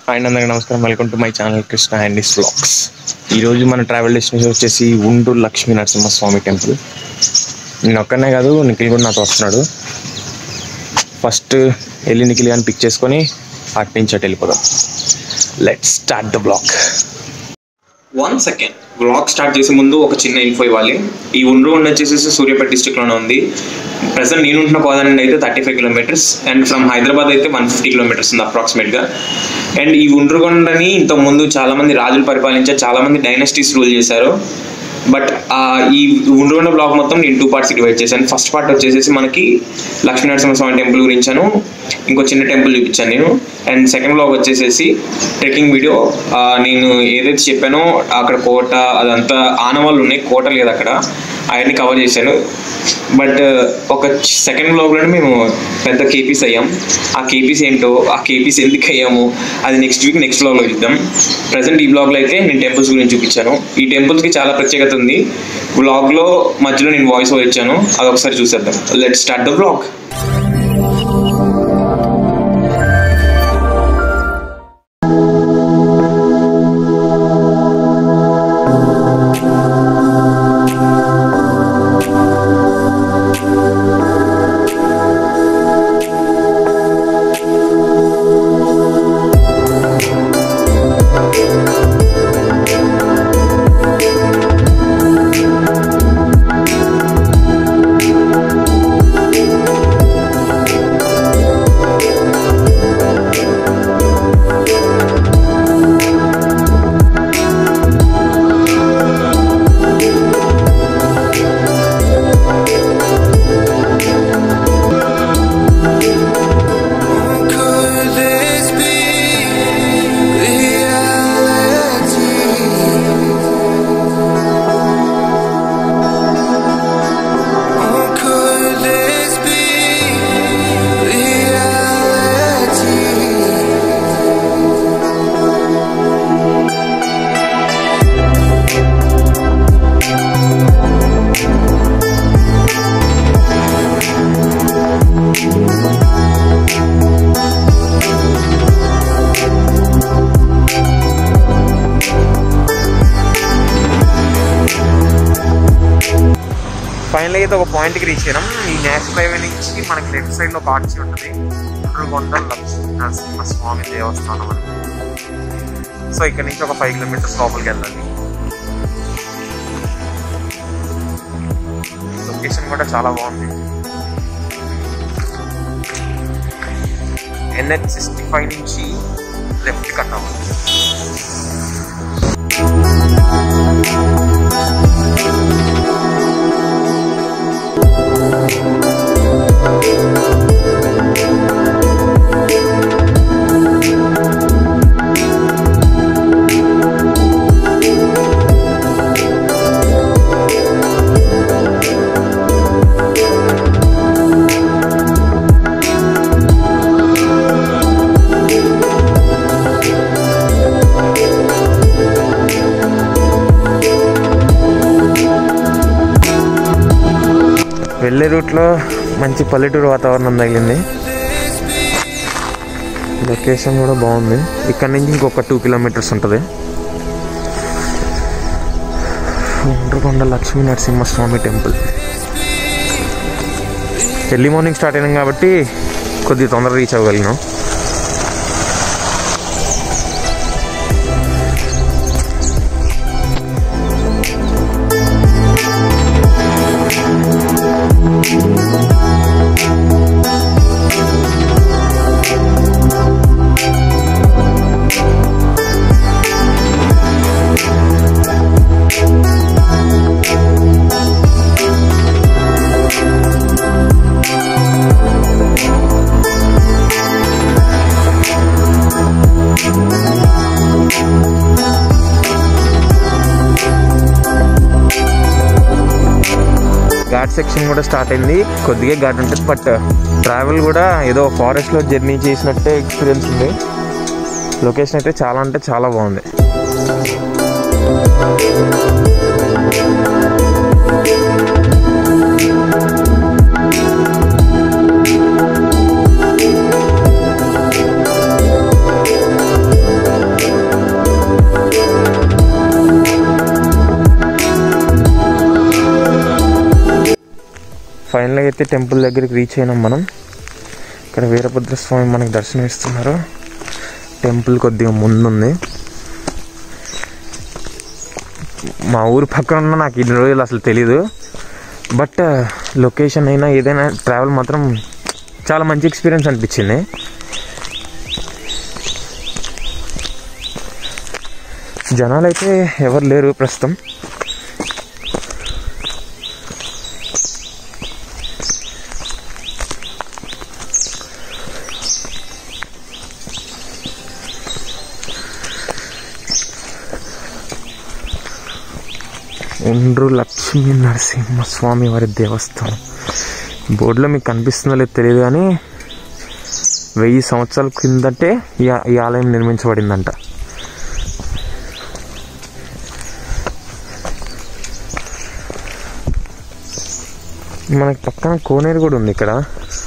And అందరికీ నమస్కారం welcome to my channel Krishna and his vlogs ఈరోజు మన ట్రావెల్ డెస్టినేషన్ వచ్చేసి ఉంటూరు లక్ష్మీ నరసింహస్వామి టెంపుల్ నేను ఒక్కనే కాదు నిఖిల్ కూడా నాతో వస్తున్నాడు ఫస్ట్ వెళ్ళి నిఖిల్ కానీ పిక్ చేసుకొని అటు నుంచి అటు వెళ్ళిపోదాం let start the blog one second blog start చేసే ముందు ఒక చిన్న ఇన్ఫో ఇవ్వాలి ఈ ఉండ్రు ఉండి వచ్చేసి సూర్యాపేట డిస్టిక్లోనే ఉంది ప్రజెంట్ నేను ఉంటున్న కోదానండి అయితే thirty five kilometres and from Hyderabad అయితే వన్ ఫిఫ్టీ కిలోమీటర్స్ ఉంది అప్రాక్సిమేట్గా అండ్ ఈ ఉండ్రుగొండని ఇంతకుముందు చాలామంది రాజులు పరిపాలించారు చాలామంది డైనస్టీస్ రూల్ చేశారు బట్ ఈ ఉండ్రుగొండ బ్లాగ్ మొత్తం నేను టూ పార్ట్స్ డివైడ్ చేశాను ఫస్ట్ పార్ట్ వచ్చేసి మనకి లక్ష్మీనరసింహస్వామి టెంపుల్ గురించాను ఇంకో చిన్న టెంపుల్ చూపించాను నేను అండ్ సెకండ్ బ్లాగ్ వచ్చేసేసి ట్రెక్కింగ్ వీడియో నేను ఏదైతే చెప్పానో అక్కడ కోట అదంతా ఆనవాళ్ళు ఉన్నాయి కోట లేదు అక్కడ అవన్నీ కవర్ చేశాను బట్ ఒక సెకండ్ బ్లాగ్లోనే మేము పెద్ద కేపీస్ అయ్యాం ఆ కేపీస్ ఏంటో ఆ కేపీస్ ఎందుకు అయ్యాము అది నెక్స్ట్ వీక్ నెక్స్ట్ బ్లాగ్లో చూద్దాం ప్రజెంట్ ఈ బ్లాగ్లో అయితే నేను టెంపుల్స్ గురించి చూపించాను ఈ టెంపుల్స్కి చాలా ప్రత్యేకత ఉంది బ్లాగ్లో మధ్యలో నేను వాయిస్ ఓవర్ ఇచ్చాను అది ఒకసారి చూసేద్దాం let start the blog Could this be reality? Oh, could this be reality? Final అయితే ఒక పాయింట్కి రీచ్ అయినాం ఈ నేషనల్ హైవే నుంచి మనకి లెఫ్ట్ సైడ్లో ఒక ఆర్చి ఉంటుంది కొండ లక్ష్మీ నరసింహ స్వామి దేవస్థానం అని సో ఇక్కడ నుంచి ఒక ఫైవ్ కిలోమీటర్స్ లోపలికి వెళ్ళాలి లొకేషన్ కూడా చాలా బాగుంది ఎన్హెచ్ సిక్స్టీ ఫైవ్ నుంచి లెఫ్ట్ కట్ అవ్వాలి వెళ్ళే రూట్లో మంచి పల్లెటూరు వాతావరణం తగిలింది లొకేషన్ కూడా బాగుంది ఇక్కడ నుంచి ఇంకొక టూ కిలోమీటర్స్ ఉంటుంది Undrakonda Lakshmi Narasimhaswamy temple early morning start అయినాం కాబట్టి కొద్దిగా తొందరగా రీచ్ అవ్వగలిగినాం ఘాట్ సెక్షన్ కూడా స్టార్ట్ అయింది కొద్దిగా ఘాట్ ఉంటుంది బట్ ట్రావెల్ కూడా ఏదో ఫారెస్ట్లో జర్నీ చేసినట్టే ఎక్స్పీరియన్స్ ఉంది లొకేషన్ అయితే చాలా అంటే చాలా బాగుంది ఫైనల్గా అయితే టెంపుల్ దగ్గరికి రీచ్ అయినాం మనం ఇక్కడ వీరభద్ర స్వామి మనకి దర్శనం ఇస్తున్నారు టెంపుల్ కొద్దిగా ముందుంది మా ఊరు పక్కన ఉన్న నాకు ఇన్ని రోజులు అసలు తెలీదు బట్ లొకేషన్ అయినా ఏదైనా ట్రావెల్ మాత్రం చాలా మంచి ఎక్స్పీరియన్స్ అనిపించింది జనాలు అయితే ఎవరు లేరు ప్రస్తుతం ఉండ్రు లక్ష్మీ నరసింహస్వామి వారి దేవస్థానం బోర్డులో మీకు కనిపిస్తుందో లేదో తెలియదు కానీ వెయ్యి సంవత్సరాల కిందటే ఈ ఆ- ఈ ఆలయం నిర్మించబడిందంట మనకి పక్కన కోనేరు కూడా ఉంది ఇక్కడ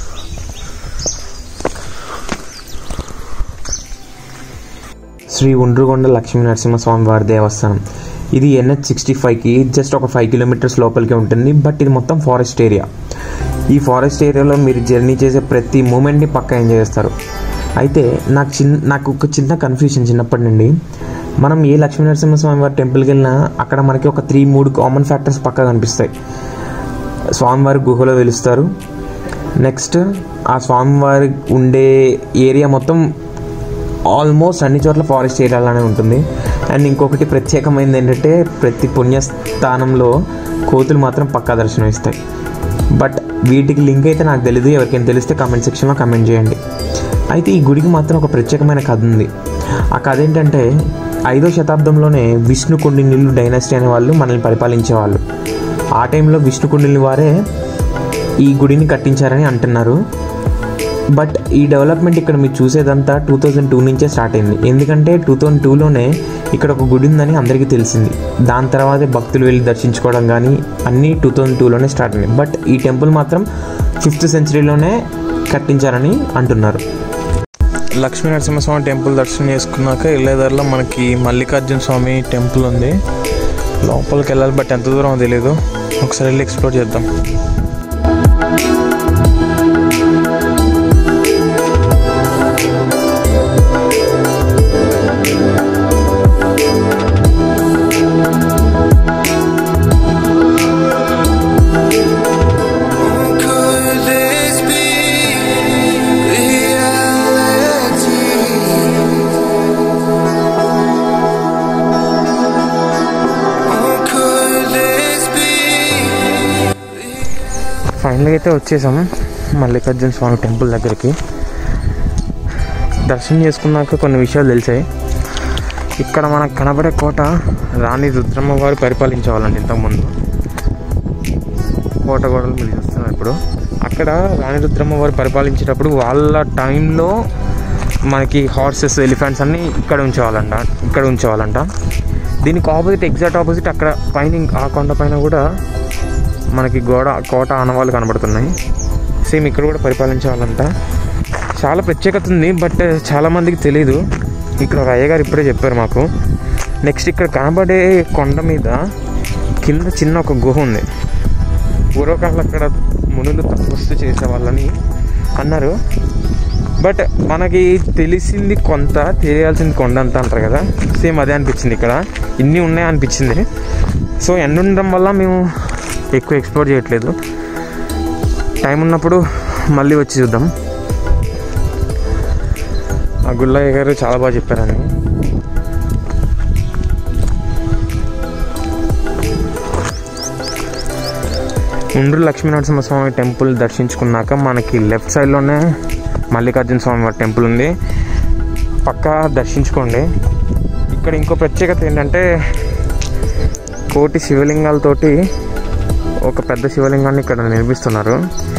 శ్రీ ఉండ్రుగొండ లక్ష్మీ నరసింహస్వామి వారి దేవస్థానం ఇది ఎన్హెచ్ సిక్స్టీ ఫైవ్కి జస్ట్ ఒక ఫైవ్ కిలోమీటర్స్ లోపలికి ఉంటుంది బట్ ఇది మొత్తం ఫారెస్ట్ ఏరియా ఈ ఫారెస్ట్ ఏరియాలో మీరు జర్నీ చేసే ప్రతి మూమెంట్ని పక్కా ఎంజాయ్ చేస్తారు అయితే నాకు చిన్న నాకు ఒక చిన్న కన్ఫ్యూజన్ చిన్నప్పటి నుండి మనం ఏ లక్ష్మీ నరసింహస్వామి వారి టెంపుల్కి వెళ్ళినా అక్కడ మనకి ఒక త్రీ మూడు కామన్ ఫ్యాక్టర్స్ పక్కా కనిపిస్తాయి స్వామివారి గుహలో వెలుస్తారు నెక్స్ట్ ఆ స్వామివారి ఉండే ఏరియా మొత్తం ఆల్మోస్ట్ అన్ని చోట్ల ఫారెస్ట్ ఏరియాలోనే ఉంటుంది అండ్ ఇంకొకటి ప్రత్యేకమైనది ఏంటంటే ప్రతి పుణ్యస్థానంలో కోతులు మాత్రం పక్కా దర్శనం ఇస్తాయి బట్ వీటికి లింక్ అయితే నాకు తెలియదు ఎవరికైనా తెలిస్తే కామెంట్ సెక్షన్లో కామెంట్ చేయండి అయితే ఈ గుడికి మాత్రం ఒక ప్రత్యేకమైన కథ ఉంది ఆ కథ ఏంటంటే ఐదో శతాబ్దంలోనే విష్ణుకుండినిల్లు డైనాసిటీ అనే వాళ్ళు మనల్ని పరిపాలించేవాళ్ళు ఆ టైంలో విష్ణుకుండిని వారే ఈ గుడిని కట్టించారని అంటున్నారు బట్ ఈ డెవలప్మెంట్ ఇక్కడ మీరు చూసేదంతా టూ థౌజండ్ టూ నుంచే స్టార్ట్ అయింది ఎందుకంటే టూ థౌజండ్ టూలోనే ఇక్కడ ఒక గుడి ఉందని అందరికీ తెలిసింది దాని తర్వాతే భక్తులు వెళ్ళి దర్శించుకోవడం కానీ అన్నీ టూ థౌజండ్ టూలోనే స్టార్ట్ అయింది బట్ ఈ టెంపుల్ మాత్రం ఫిఫ్త్ సెంచరీలోనే కట్టించారని అంటున్నారు లక్ష్మీ నరసింహస్వామి టెంపుల్ దర్శనం చేసుకున్నాక వెళ్ళేదారిలో మనకి మల్లికార్జున స్వామి టెంపుల్ ఉంది లోపలికి వెళ్ళాలి బట్ ఎంత దూరం తెలియదు ఒకసారి వెళ్ళి ఎక్స్ప్లోర్ చేద్దాం Could this be reality? Or could this be? ఫైనల్గా అయితే వచ్చేసాము మల్లికార్జున స్వామి టెంపుల్ దగ్గరికి దర్శనం చేసుకున్నాక కొన్ని విషయాలు తెలిసాయి ఇక్కడ మనకు కనబడే కోట రాణి రుద్రమ్మ వారు పరిపాలించేవాళ్ళండి ఇంతకుముందు కోట గోడలు మీరు చూస్తున్నారు ఇప్పుడు అక్కడ రాణి రుద్రమ్మ వారు పరిపాలించేటప్పుడు వాళ్ళ టైంలో మనకి హార్సెస్ ఎలిఫెంట్స్ అన్నీ ఇక్కడ ఉంచేవాళ్ళంట ఇక్కడ ఉంచేవాళ్ళంట దీనికి ఆపోజిట్ ఎగ్జాక్ట్ ఆపోజిట్ అక్కడ పైన ఇంక- ఆ కొండ పైన కూడా మనకి గోడ కోట ఆనవాళ్ళు కనబడుతున్నాయి సేమ్ ఇక్కడ కూడా పరిపాలించేవాళ్ళంట చాలా ప్రత్యేకత ఉంది బట్ చాలామందికి తెలియదు ఇక్కడ ఒక అయ్యగారు ఇప్పుడే చెప్పారు మాకు నెక్స్ట్ ఇక్కడ కనబడే కొండ మీద కింద చిన్న ఒక గుహ ఉంది పూర్వకాలం అక్కడ మునులు తపస్సు చేసేవాళ్ళని అన్నారు బట్ మనకి తెలిసింది కొంత తెలియాల్సింది కొండ అంత అంటారు కదా సేమ్ అదే అనిపించింది ఇక్కడ ఇన్ని ఉన్నాయి అనిపించింది సో ఎండ ఉండడం వల్ల మేము ఎక్కువ ఎక్స్ప్లోర్ చేయట్లేదు టైం ఉన్నప్పుడు మళ్ళీ వచ్చి చూద్దాం ఆ గుల్లయ్య గారు చాలా బాగా చెప్పారని ఉండ్రు లక్ష్మీనరసింహస్వామి టెంపుల్ దర్శించుకున్నాక మనకి లెఫ్ట్ సైడ్లోనే మల్లికార్జున స్వామి వారి టెంపుల్ ఉంది పక్కా దర్శించుకోండి ఇక్కడ ఇంకో ప్రత్యేకత ఏంటంటే కోటి శివలింగాలతోటి ఒక పెద్ద శివలింగాన్ని ఇక్కడ నిర్మిస్తున్నారు